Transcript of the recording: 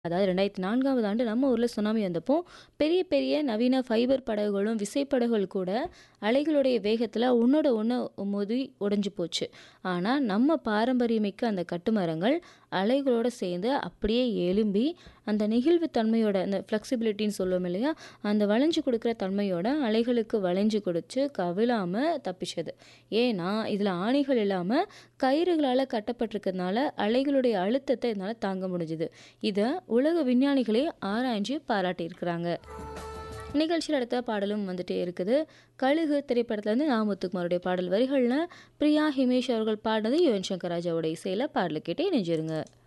அதாவது 2004வது ஆண்டு நம்ம ஊர்ல சுனாமி வந்தப்போ, பெரிய பெரிய நவீன ஃபைபர் படகுகளும், விசைப்படகுகள் கூட அலைகளுடைய வேகத்தில ஒண்ணோட ஒண்ணு மோதி உடைஞ்சு போச்சு. ஆனா, நம்ம பாரம்பரியமிக்க அந்த கட்டுமரங்கள் அலைகளோட சேர்ந்து அப்படியே எழும்பி, அந்த நெகிழ்வு தன்மையோட அந்த ஃப்ளெக்சிபிலிட்டின்னு சொல்லுவோம் இல்லையா? அந்த வளைஞ்சு கொடுக்குற தன்மையோட அலைகளுக்கு வளைஞ்சு கொடுத்து கவிழாம தப்பிச்சது. ஏன்னா, இதில ஆணிகள் இல்லாம கயிறுகளால கட்டப்பட்டிருக்கிறதுனால அலைகளுடைய அழுத்தத்த இதனால தாங்க முடிஞ்சது. இத உலக விஞ்ஞானிகளே ஆராய்ஞ்சு பாராட்டியிருக்கிறாங்க. நிகழ்ச்சியில அடுத்த பாடலும் வந்துட்டே இருக்குது. கழுகு திரைப்படத்திலருந்து நா. முத்துக்குமாருடைய பாடல் வரிகள்ல பிரியா, ஹிமேஷ் அவர்கள் பாடினது யுவன் சங்கர் ராஜாவோட இசையில பாடல கேட்டு இணைஞ்சிருங்க.